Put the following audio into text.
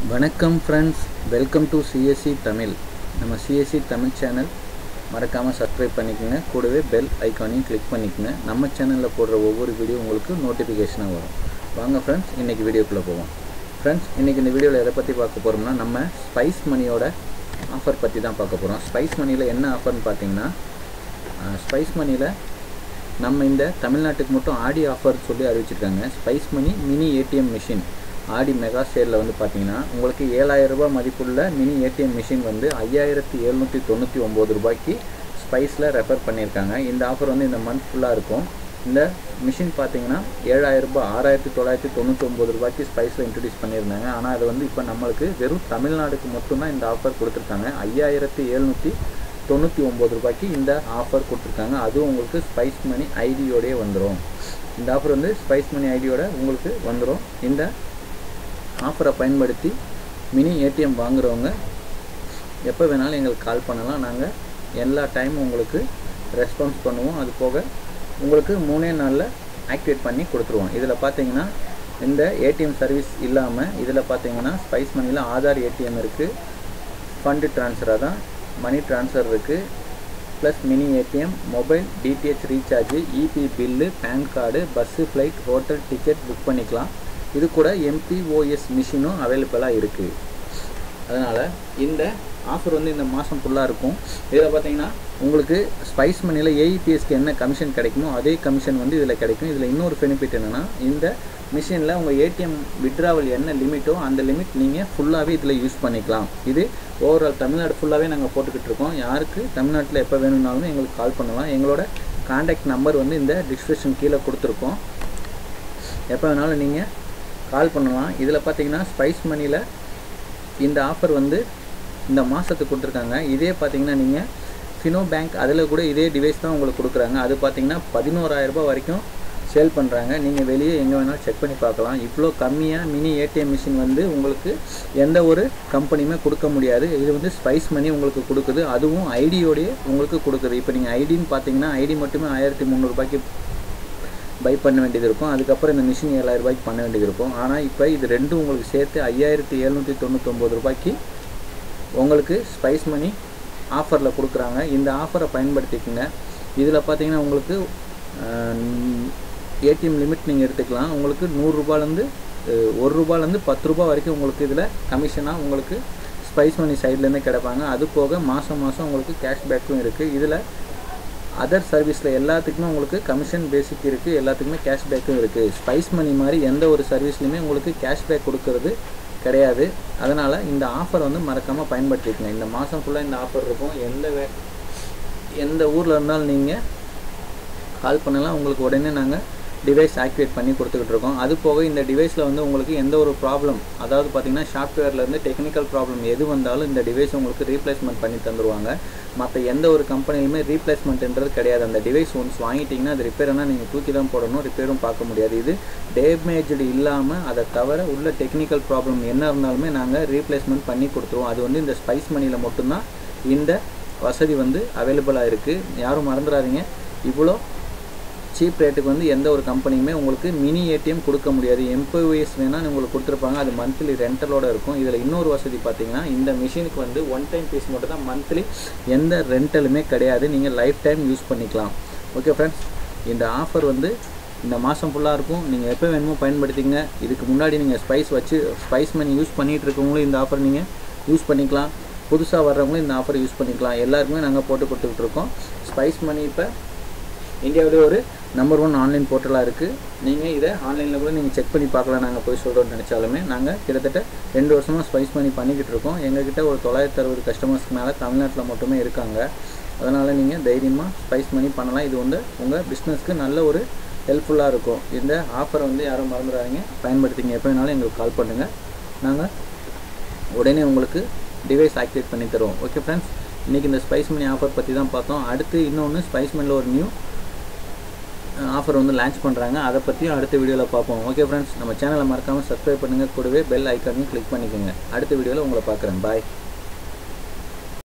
வணக்கம் friends welcome to CSC Tamil நம்ம CSC Tamil channel மறக்காமல் சப்ஸ்கிரைப் பண்ணிக்கோங்க கூடவே பெல் ஐக்கானையும் கிளிக் பண்ணிக்கோங்க நம்ம சேனலில் போடுற ஒவ்வொரு வீடியோ உங்களுக்கு நோட்டிஃபிகேஷனாக வரும் வாங்க ஃப்ரெண்ட்ஸ் இன்றைக்கி வீடியோக்குள்ளே போவோம் ஃப்ரெண்ட்ஸ் இன்றைக்கி இந்த வீடியோவில் எதை பற்றி பார்க்க போகிறோம்னா நம்ம ஸ்பைஸ் மணியோட ஆஃபர் பற்றி தான் பார்க்க போகிறோம் ஸ்பைஸ் மணியில் என்ன ஆஃபர்னு பார்த்தீங்கன்னா ஸ்பைஸ் மணியில் நம்ம இந்த தமிழ்நாட்டுக்கு மட்டும் ஆடி ஆஃபர் சொல்லி அறிவிச்சிருக்காங்க Spice Money mini ATM machine Aadi mega சேலில் வந்து பார்த்தீங்கன்னா உங்களுக்கு ஏழாயிரம் ரூபாய் மதிப்புள்ள மினி ஏடிஎம் மிஷின் வந்து ஐயாயிரத்தி எழுநூற்றி தொண்ணூற்றி ஒம்பது ரூபாய்க்கு ஸ்பைஸில் ரெஃபர் பண்ணியிருக்காங்க இந்த ஆஃபர் வந்து இந்த மந்த் ஃபுல்லாக இருக்கும் இந்த மிஷின் பார்த்தீங்கன்னா ஏழாயிரம் ரூபாய் ஆறாயிரத்தி தொள்ளாயிரத்தி தொண்ணூற்றி ஒம்பது ரூபாய்க்கு ஸ்பைஸில் இன்ட்ரடியூஸ் பண்ணியிருந்தாங்க ஆனால் அது வந்து இப்போ நம்மளுக்கு வெறும் தமிழ்நாடுக்கு மட்டும்தான் இந்த ஆஃபர் கொடுத்துருக்காங்க ஐயாயிரத்தி எழுநூற்றி தொண்ணூற்றி ஒம்பது ரூபாய்க்கு இந்த ஆஃபர் கொடுத்துருக்காங்க அதுவும் உங்களுக்கு ஸ்பைஸ் மணி ஐடியோடய வந்துடும் இந்த ஆஃபர் வந்து ஸ்பைஸ் மணி ஐடியோட உங்களுக்கு வந்துடும் இந்த ஆஃபரை பயன்படுத்தி மினி ஏடிஎம் வாங்குறவங்க எப்போ வேணாலும் எங்களுக்கு கால் பண்ணலாம் நாங்கள் எல்லா டைமும் உங்களுக்கு ரெஸ்பான்ஸ் பண்ணுவோம் அது போக உங்களுக்கு மூணே நாளில் ஆக்டிவேட் பண்ணி கொடுத்துருவோம் இதில் பார்த்தீங்கன்னா இந்த ஏடிஎம் சர்வீஸ் இல்லாமல் இதில் பார்த்தீங்கன்னா ஸ்பைஸ் மணியில் ஆதார் ஏடிஎம் இருக்குது ஃபண்டு ட்ரான்ஸ்ஃபராக தான் மணி ட்ரான்ஸ்ஃபர் இருக்குது plus mini ATM mobile DTH recharge EB bill PAN card bus flight hotel ticket book பண்ணிக்கலாம் இது கூட எம்பிஓஎஸ் மிஷினும் அவைலபிளாக இருக்குது அதனால் இந்த ஆஃபர் வந்து இந்த மாதம் ஃபுல்லாக இருக்கும் இதில் பார்த்தீங்கன்னா உங்களுக்கு ஸ்பைஸ் மணியில் ஏஇபிஎஸ்க்கு என்ன கமிஷன் கிடைக்குமோ அதே கமிஷன் வந்து இதில் கிடைக்கும் இதில் இன்னொரு பெனிஃபிட் என்னென்னா இந்த மிஷினில் உங்கள் ஏடிஎம் விட்ராவல் என்ன லிமிட்டோ அந்த லிமிட் நீங்கள் ஃபுல்லாகவே இதில் யூஸ் பண்ணிக்கலாம் இது ஓவரால் தமிழ்நாடு ஃபுல்லாகவே நாங்கள் போட்டுக்கிட்டு இருக்கோம் யாருக்கு தமிழ்நாட்டில் எப்போ வேணும்னாலும் எங்களுக்கு கால் பண்ணலாம் எங்களோட காண்டாக்ட் நம்பர் வந்து இந்த டிஸ்கிரிப்ஷன் கீழே கொடுத்துருக்கோம் எப்போ வேணாலும் நீங்கள் கால் பண்ணலாம் இதில் பார்த்தீங்கன்னா ஸ்பைஸ் மணியில் இந்த ஆஃபர் வந்து இந்த மாதத்துக்கு கொடுத்துருக்காங்க இதே பார்த்தீங்கன்னா நீங்கள் ஃபினோ பேங்க் அதில் கூட இதே டிவைஸ் தான் உங்களுக்கு கொடுக்குறாங்க அது பார்த்தீங்கன்னா பதினோராயிரரூபா வரைக்கும் சேல் பண்ணுறாங்க நீங்கள் வெளியே எங்கே வேணாலும் செக் பண்ணி பார்க்கலாம் இவ்வளோ கம்மியாக மினி ஏடிஎம் மிஷின் வந்து உங்களுக்கு எந்த ஒரு கம்பெனியுமே கொடுக்க முடியாது இது வந்து ஸ்பைஸ் மணி உங்களுக்கு கொடுக்குது அதுவும் ஐடியோடைய உங்களுக்கு கொடுக்குது இப்போ நீங்கள் ஐடின்னு பார்த்தீங்கன்னா ஐடி மட்டுமே ஆயிரத்தி முந்நூறுபாய்க்கு பை பண்ண வேண்டியது இருக்கும் அதுக்கப்புறம் இந்த மிஷின் ஏழாயிரம் ரூபாய்க்கு பண்ண வேண்டியது இருக்கும் ஆனால் இப்போ இது ரெண்டும் உங்களுக்கு சேர்த்து ஐயாயிரத்தி எழுநூற்றி தொண்ணூத்தொம்பது ரூபாய்க்கு உங்களுக்கு ஸ்பைஸ் மணி ஆஃபரில் கொடுக்குறாங்க இந்த ஆஃபரை பயன்படுத்திக்கோங்க இதில் பார்த்தீங்கன்னா உங்களுக்கு ஏடிஎம் லிமிட் நீங்கள் எடுத்துக்கலாம் உங்களுக்கு நூறுரூபாலேருந்து ஒரு ரூபாலேருந்து பத்து ரூபா வரைக்கும் உங்களுக்கு இதில் கமிஷனாக உங்களுக்கு ஸ்பைஸ் மணி சைட்லேருந்து கிடைப்பாங்க அது போக மாதம் மாதம் உங்களுக்கு கேஷ்பேக்கும் இருக்குது இதில் அதர் சர்வீஸில் எல்லாத்துக்குமே உங்களுக்கு கமிஷன் பேசிக் இருக்குது எல்லாத்துக்குமே கேஷ்பேக்கும் இருக்குது ஸ்பைஸ் மணி மாதிரி எந்த ஒரு சர்வீஸ்லையுமே உங்களுக்கு கேஷ்பேக் கொடுக்கறது கிடையாது அதனால் இந்த ஆஃபர் வந்து மறக்காமல் பயன்படுத்திக்கங்க இந்த மாதம் ஃபுல்லாக இந்த ஆஃபர் இருக்கும் எந்த வே எந்த ஊரில் இருந்தாலும் நீங்கள் கால் பண்ணலாம் உங்களுக்கு உடனே நாங்கள் டிவைஸ் ஆக்டிவேட் பண்ணி கொடுத்துக்கிட்டு இருக்கோம் அது போக இந்த டிவைஸில் வந்து உங்களுக்கு எந்த ஒரு ப்ராப்ளம் அதாவது பார்த்தீங்கன்னா சாஃப்ட்வேர்லேருந்து டெக்னிக்கல் ப்ராப்ளம் எது வந்தாலும் இந்த டிவைஸ் உங்களுக்கு ரீப்ளேஸ்மெண்ட் பண்ணி தந்துடுவாங்க மற்ற எந்த ஒரு கம்பெனிலுமே ரீப்ளேஸ்மெண்ட்ன்றது கிடையாது அந்த டிவைஸ் ஒன்ஸ் வாங்கிட்டிங்கன்னா அது ரிப்பேர் ஆனால் நீங்கள் தூக்கி தான் போடணும் ரிப்பேரும் பார்க்க முடியாது இது டேமேஜ்டு இல்லாமல் அதை தவிர உள்ள டெக்னிக்கல் ப்ராப்ளம் என்ன இருந்தாலுமே நாங்கள் ரீப்ளேஸ்மெண்ட் பண்ணி கொடுத்துருவோம் அது வந்து இந்த ஸ்பைஸ் மணியில் மட்டும்தான் இந்த வசதி வந்து அவைலபிளாக இருக்குது யாரும் மறந்துடாதீங்க இவ்வளோ சீப் ரேட்டுக்கு வந்து எந்த ஒரு கம்பெனியுமே உங்களுக்கு மினி ஏடிஎம் கொடுக்க முடியாது எம்ப்ளாயிஸ் வேணால் உங்களுக்கு கொடுத்துருப்பாங்க அது மந்த்லி ரெண்டலோட இருக்கும் இதில் இன்னொரு வசதி பார்த்தீங்கன்னா இந்த மிஷினுக்கு வந்து ஒன் டைம் பீஸ் மட்டும் தான் மந்த்லி எந்த ரெண்டலுமே கிடையாது நீங்கள் லைஃப் டைம் யூஸ் பண்ணிக்கலாம் ஓகே ஃப்ரெண்ட்ஸ் இந்த ஆஃபர் வந்து இந்த மாதம் ஃபுல்லாக இருக்கும் நீங்கள் எப்போ வேணுமோ பயன்படுத்திங்க இதுக்கு முன்னாடி நீங்கள் ஸ்பைஸ் வச்சு ஸ்பைஸ் மணி யூஸ் பண்ணிகிட்டு இருக்கவங்களும் இந்த ஆஃபர் நீங்கள் யூஸ் பண்ணிக்கலாம் புதுசாக வர்றவங்களும் இந்த ஆஃபர் யூஸ் பண்ணிக்கலாம் எல்லாருக்குமே நாங்கள் போட்டு கொடுத்துக்கிட்டு இருக்கோம் ஸ்பைஸ் மணி இப்போ இந்தியாவிலே ஒரு நம்பர் ஒன் ஆன்லைன் போர்ட்டலாக இருக்குது நீங்கள் இதை ஆன்லைனில் கூட நீங்கள் செக் பண்ணி பார்க்கலாம் நாங்கள் போய் சொல்கிறோம்னு நினச்சாலுமே நாங்கள் கிட்டத்தட்ட ரெண்டு வருஷமாக ஸ்பைஸ் பண்ணி பண்ணிக்கிட்டு இருக்கோம் எங்ககிட்ட ஒரு தொள்ளாயிரத்தி அறுபது கஸ்டமர்ஸ்க்கு மேலே தமிழ்நாட்டில் மட்டுமே இருக்காங்க அதனால் நீங்கள் தைரியமாக ஸ்பைஸ் பண்ணி பண்ணலாம் இது வந்து உங்கள் பிஸ்னஸ்க்கு நல்ல ஒரு ஹெல்ப்ஃபுல்லாக இருக்கும் இந்த ஆஃபரை வந்து யாரும் மறந்துடாதீங்க பயன்படுத்திங்க எப்போ வேணாலும் எங்களுக்கு கால் பண்ணுங்கள் நாங்கள் உடனே உங்களுக்கு டிவைஸ் ஆக்டிவேட் பண்ணி தருவோம் ஓகே ஃப்ரெண்ட்ஸ் இன்றைக்கி இந்த ஸ்பைஸ் மணி ஆஃபர் பற்றி தான் பார்த்தோம் அடுத்து இன்னொன்று ஸ்பைஸ் மணியில் ஒரு நியூ ஆஃபர் வந்து லான்ச் பண்ணுறாங்க அதை பற்றியும் அடுத்த வீடியோவில் பார்ப்போம் ஓகே ஃப்ரெண்ட்ஸ் நம்ம சேனலை மறக்காமல் சப்ஸ்கிரைப் பண்ணுங்கள் கூடவே பெல் ஐக்கானையும் கிளிக் பண்ணிக்கோங்க அடுத்த வீடியோவில் உங்களை பார்க்குறேன் பாய்